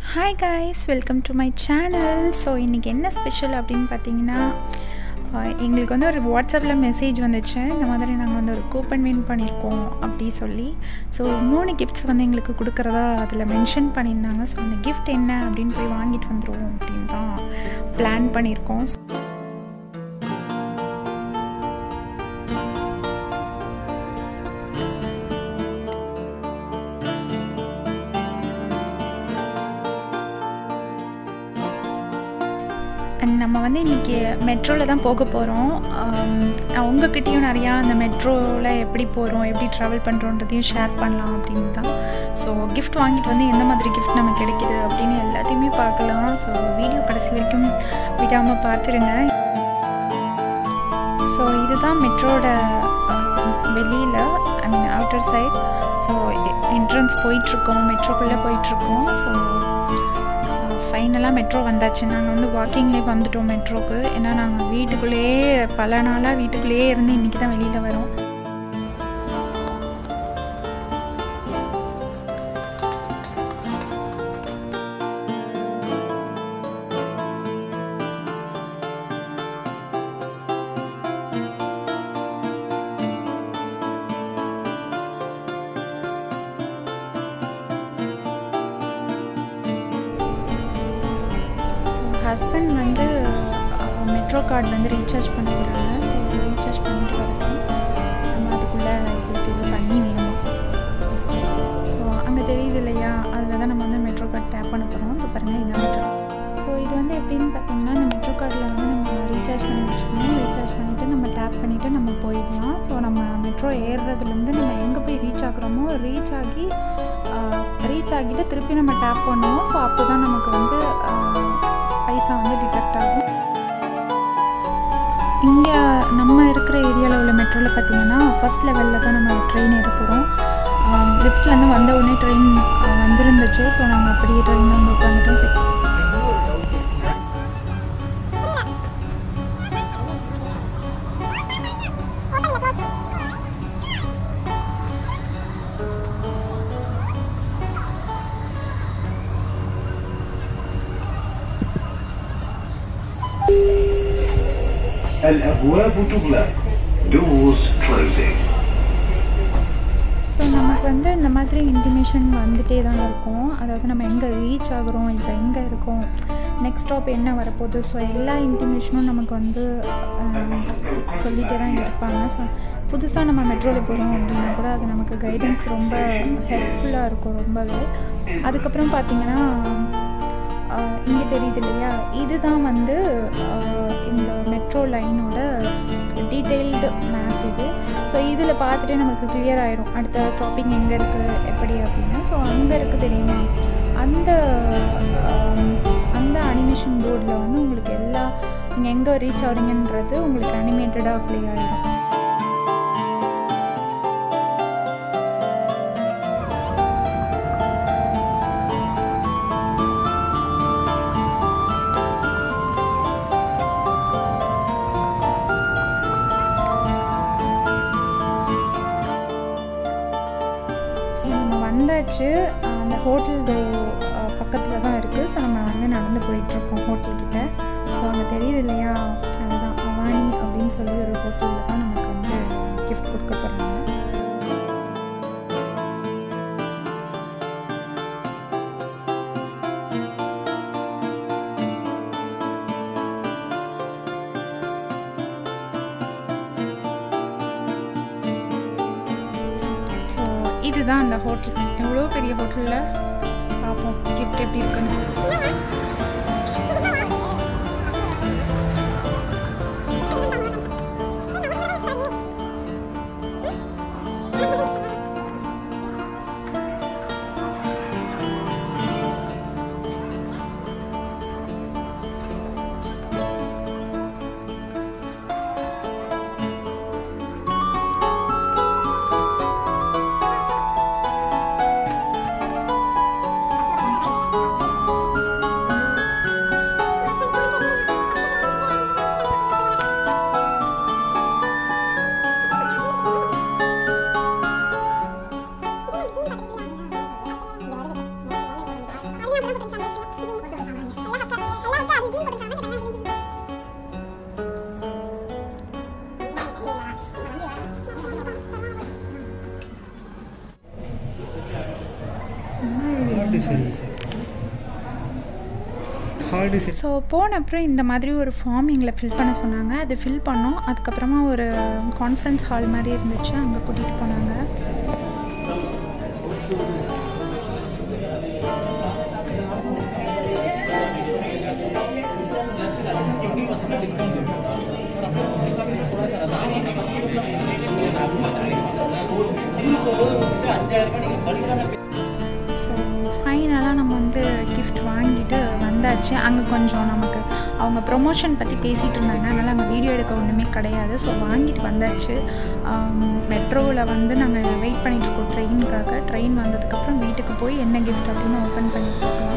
hi guys welcome to my channel so இன்றைக்கி என்ன special அப்படின்னு பார்த்தீங்கன்னா ஆஹ், எங்களுக்கு வந்து ஒரு வாட்ஸ்அப்பில் மெசேஜ் வந்துச்சு இந்த மாதிரி நாங்கள் வந்து ஒரு கூப்பன் வின் பண்ணியிருக்கோம் அப்படி சொல்லி ஸோ மூணு கிஃப்ட்ஸ் வந்து எங்களுக்கு கொடுக்குறதா அதில் மென்ஷன் பண்ணியிருந்தாங்க ஸோ அந்த கிஃப்ட் என்ன அப்படின்னு போய் வாங்கிட்டு வந்துடுவோம் அப்படின்னு தான் பிளான் பண்ணியிருக்கோம் அண்ட் நம்ம வந்து இன்றைக்கி மெட்ரோவில் தான் போக போகிறோம் உங்ககிட்டயும் நிறையா அந்த மெட்ரோவில் எப்படி போகிறோம் எப்படி ட்ராவல் பண்ணுறோன்றதையும் ஷேர் பண்ணலாம் அப்படின்னு தான் ஸோ கிஃப்ட் வாங்கிட்டு வந்து எந்த மாதிரி கிஃப்ட் நமக்கு கிடைக்குது அப்படின்னு எல்லாத்தையுமே பார்க்கலாம் ஸோ வீடியோ கடைசி வரைக்கும் விடாமல் பார்த்துருங்க ஸோ இதுதான் மெட்ரோட வெளியில் I mean outer side so entrance போயிட்டுருக்கோம் மெட்ரோக்குள்ளே போயிட்டுருக்கோம் ஸோ ஃபைனலாக மெட்ரோ வந்தாச்சு நாங்கள் வந்து வாக்கிங்லேயே வந்துட்டோம் மெட்ரோக்கு ஏன்னா நாங்கள் வீட்டுக்குள்ளேயே பல நாளாக வீட்டுக்குள்ளேயே இருந்து இன்றைக்கி தான் வெளியில் வரோம் ஸோ ஹஸ்பண்ட் வந்து மெட்ரோ கார்டு வந்து ரீசார்ஜ் பண்ண போகிறாங்க ஸோ ரீசார்ஜ் பண்ணிட்டு வரட்டும் நம்ம அதுக்குள்ளே எங்களுக்கு இது தண்ணி வேணும் ஸோ அங்கே தெரியுது இல்லையா அதில் தான் நம்ம வந்து மெட்ரோ கார்டு டேப் பண்ண போகிறோம் இப்போ பாருங்கள் இதான் மெட்ரோ ஸோ இது வந்து எப்படின்னு பார்த்தீங்கன்னா இந்த மெட்ரோ கார்டில் வந்து நம்ம ரீசார்ஜ் பண்ணி வச்சுக்கணும் ரீசார்ஜ் பண்ணிவிட்டு நம்ம டேப் பண்ணிவிட்டு நம்ம போயிடலாம் ஸோ நம்ம மெட்ரோ ஏறுறதுலேருந்து நம்ம எங்கே போய் ரீச் ஆகுறோமோ ரீச் ஆகி ரீச் ஆகிட்டு திருப்பி நம்ம டேப் பண்ணுவோம் ஸோ அப்போ தான் நமக்கு வந்து ஆஹ், பைசா வந்து டிடெக்ட் ஆகும் இங்கே நம்ம இருக்கிற ஏரியாவில் உள்ள மெட்ரோவில் பார்த்தீங்கன்னா ஃபஸ்ட் லெவலில் தான் நம்ம ட்ரெயின் ஏற போகிறோம் லிஃப்ட்லேருந்து வந்த உடனே ட்ரெயின் வந்துருந்துச்சு ஸோ நாங்கள் அப்படியே ட்ரெயினில் வந்து உட்காந்துட்டோம் சரி الأبواب تغلق Doors closing ஸோ நமக்கு வந்து இந்த மாதிரி இன்டிமேஷன் வந்துட்டே தான் இருக்கும் அதாவது நம்ம எங்கே ரீச் ஆகுறோம் இப்போ எங்கே இருக்கோம் நெக்ஸ்ட் ஸ்டாப் என்ன வரப்போகுது ஸோ எல்லா இன்டிமேஷனும் நமக்கு வந்து ஆஹ், சொல்லிகிட்டே தான் இருப்பாங்க ஸோ புதுசாக நம்ம மெட்ரோவில் போகிறோம் அப்படின்னா கூட அது நமக்கு கைடன்ஸ் ரொம்ப ஹெல்ப்ஃபுல்லாக இருக்கும் ரொம்பவே அதுக்கப்புறம் பார்த்தீங்கன்னா இங்கே தெரியுது இல்லையா இதுதான் வந்து ஆஹ், இந்த மெட்ரோ லைனோட டீட்டெயில்டு மேப் இது ஸோ இதில் பார்த்துட்டே நமக்கு கிளியர் ஆயிரும் அடுத்த ஸ்டாப்பிங் எங்கே இருக்குது எப்படி அப்படின்னு ஸோ அங்கே இருக்குது தெரியுமா அந்த ஆம், அந்த அனிமேஷன் போர்டில் வந்து உங்களுக்கு எல்லா நீங்கள் எங்கே ரீச் ஆகிறீங்கன்றது உங்களுக்கு அனிமேட்டடாக ப்ளே ஆகிடும் ஸோ நம்ம வந்தாச்சு அஹ் அந்த ஹோட்டல் பக்கத்தில் தான் இருக்குது ஸோ நம்ம வந்து நடந்து போயிட்டுருக்கோம் ஹோட்டல்கிட்ட ஸோ அங்கே தெரியுது இல்லையா அதுதான் அவானி அப்படின்னு சொல்லி ஒரு ஹோட்டலில் தான் நமக்கு வந்து கிஃப்ட் கொடுக்க போகிறாங்க ஸோ இதுதான் அந்த ஹோட்டல் எவ்வளோ பெரிய ஹோட்டலில் பார்ப்போம் கிஃப்ட் எப்படி இருக்குன்னு card service card service so போன அப்புறம் இந்த மாதிரி ஒரு ஃபார்ம் எங்களை ஃபில் பண்ண சொன்னாங்க அது ஃபில் பண்ணோம் அதுக்கப்புறமா ஒரு கான்ஃபரன்ஸ் ஹால் மாதிரி இருந்துச்சு அங்கே கூட்டிகிட்டு போனாங்க ஸோ ஃபைனலாக நம்ம வந்து கிஃப்ட் வாங்கிட்டு வந்தாச்சு அங்கே கொஞ்சம் நமக்கு அவங்க ப்ரொமோஷன் பற்றி பேசிகிட்டு இருந்தாங்க அதனால் அங்கே வீடியோ எடுக்க ஒன்றுமே கிடையாது ஸோ வாங்கிட்டு வந்தாச்சு மெட்ரோவில் வந்து நாங்கள் வெயிட் பண்ணிட்டு இருக்கோம் ட்ரெயினுக்காக ட்ரெயின் வந்ததுக்கப்புறம் வீட்டுக்கு போய் என்ன கிஃப்ட் அப்படின்னு ஓப்பன் பண்ணி பார்க்கலாம்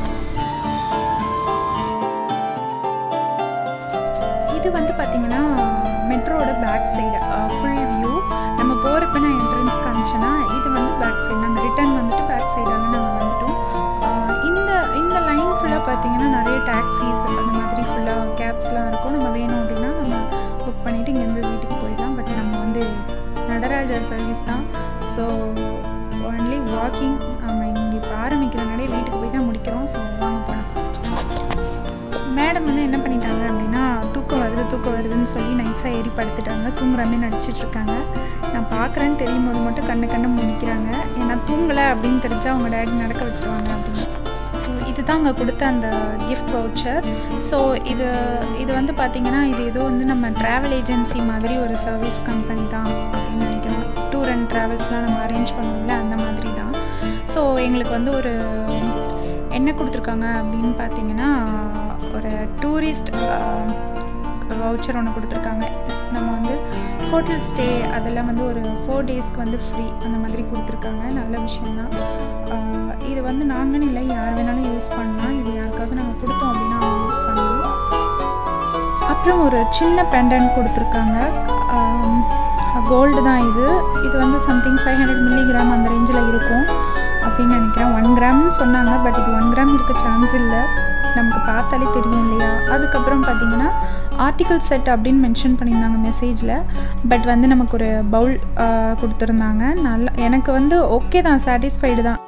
இது வந்து பார்த்திங்கன்னா மெட்ரோட பேக் சைடு ஃபுல் வியூ நம்ம போகிறப்ப நான் என்ட்ரன்ஸ் காமிச்சேன்னா இது வந்து பேக் சைடு நாங்கள் ரிட்டர்ன் வந்துட்டு பேக் சைடெல்லாம் நாங்கள் வந்துட்டோம் ஆஹ் இந்த இந்த லைன் ஃபுல்லாக பார்த்தீங்கன்னா நிறைய டாக்ஸிஸ் அந்த மாதிரி ஃபுல்லாக கேப்ஸ்லாம் இருக்கும் நம்ம வேணும் அப்படின்னா நம்ம புக் பண்ணிவிட்டு இங்கேருந்து வீட்டுக்கு போயிடலாம் பட் நம்ம வந்து நடராஜா சர்வீஸ் தான் ஸோ ஒன்லி வாக்கிங் நம்ம இங்கே இப்போ ஆரம்பிக்கிறனாலே வீட்டுக்கு போய் தான் முடிக்கிறோம் ஸோ வாங்க போகலாம் மேடம் வந்து என்ன பண்ணிட்டாங்க அப்படின்னா தூக்கம் வருது தூக்கம் வருதுன்னு சொல்லி நைஸாக ஏறி படுத்துட்டாங்க தூங்குற மாதிரி நடிச்சிட்டு இருக்காங்க நான் பார்க்குறேன்னு தெரியும் போது மட்டும் கண்ணு கண்ணு முடிக்கிறாங்க ஏன்னா தூங்கலை அப்படின்னு தெரிஞ்சால் அவங்க டேடி நடக்க வச்சிருவாங்க அப்படின்னு ஸோ இதுதான் அங்கே கொடுத்த அந்த கிஃப்ட் வவுச்சர் ஸோ இது இது வந்து பார்த்திங்கன்னா இது ஏதோ வந்து நம்ம ட்ராவல் ஏஜென்சி மாதிரி ஒரு சர்வீஸ் கம்பெனி தான் அப்படின்னு நினைக்கிறோம் டூர் அண்ட் ட்ராவல்ஸ்லாம் நம்ம அரேஞ்ச் பண்ணுவோம்ல அந்த மாதிரி தான் ஸோ எங்களுக்கு வந்து ஒரு என்ன கொடுத்துருக்காங்க அப்படின்னு பார்த்தீங்கன்னா ஒரு டூரிஸ்ட் வவுச்சர் ஒன்று கொடுத்துருக்காங்க நம்ம வந்து ஹோட்டல் ஸ்டே அதெல்லாம் வந்து ஒரு ஃபோர் டேஸ்க்கு வந்து ஃப்ரீ அந்த மாதிரி கொடுத்துருக்காங்க நல்ல விஷயந்தான் ஆஹ் இது வந்து நாங்கன்னு இல்லை யார் வேணாலும் யூஸ் பண்ணலாம் இது யாருக்காவது நாங்கள் கொடுத்தோம் அப்படின்னா அவங்க யூஸ் பண்ணலாம் அப்புறம் ஒரு சின்ன பெண்டன்ட் கொடுத்துருக்காங்க கோல்டு தான் இது இது வந்து சம்திங் ஃபைவ் ஹண்ட்ரட் மில்லிகிராம் அந்த ரேஞ்சில் இருக்கும் அப்படின்னு நினைக்கிறேன் ஒன் கிராம்னு சொன்னாங்க பட் இது ஒன் கிராம் இருக்க சான்ஸ் இல்லை நமக்கு பார்த்தாலே தெரியும் இல்லையா அதுக்கப்புறம் பார்த்தீங்கன்னா ஆர்டிகல் செட் அப்படின்னு மென்ஷன் பண்ணியிருந்தாங்க மெசேஜில் பட் வந்து நமக்கு ஒரு பவுல் கொடுத்துருந்தாங்க நல்லா எனக்கு வந்து ஓகே தான் சாட்டிஸ்ஃபைடு தான்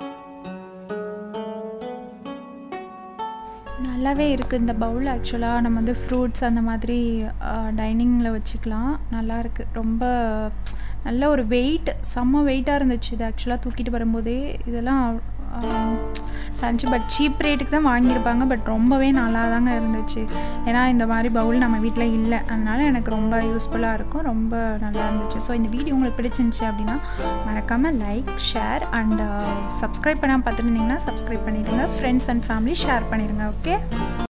நல்லாவே இருக்குது இந்த பவுல் ஆக்சுவலாக நம்ம வந்து ஃப்ரூட்ஸ் அந்த மாதிரி டைனிங்கில் வச்சுக்கலாம் நல்லா இருக்குது ரொம்ப நல்ல ஒரு வெயிட் செம்ம வெயிட்டாக இருந்துச்சு இது ஆக்சுவலாக தூக்கிட்டு வரும்போதே இதெல்லாம் இருந்துச்சு பட் சீப் ரேட்டுக்கு தான் வாங்கியிருப்பாங்க பட் ரொம்பவே நல்லா தாங்க இருந்துச்சு ஏன்னா இந்த மாதிரி பவுல் நம்ம வீட்டில் இல்லை அதனால எனக்கு ரொம்ப யூஸ்ஃபுல்லாக இருக்கும் ரொம்ப நல்லா இருந்துச்சு ஸோ இந்த வீடியோ உங்களுக்கு பிடிச்சிருந்துச்சு அப்படின்னா மறக்காமல் லைக் ஷேர் அண்ட் சப்ஸ்கிரைப் பண்ணாமல் பார்த்துருந்தீங்கன்னா சப்ஸ்கிரைப் பண்ணிவிடுங்க ஃப்ரெண்ட்ஸ் அண்ட் ஃபேமிலி ஷேர் பண்ணிடுங்க ஓகே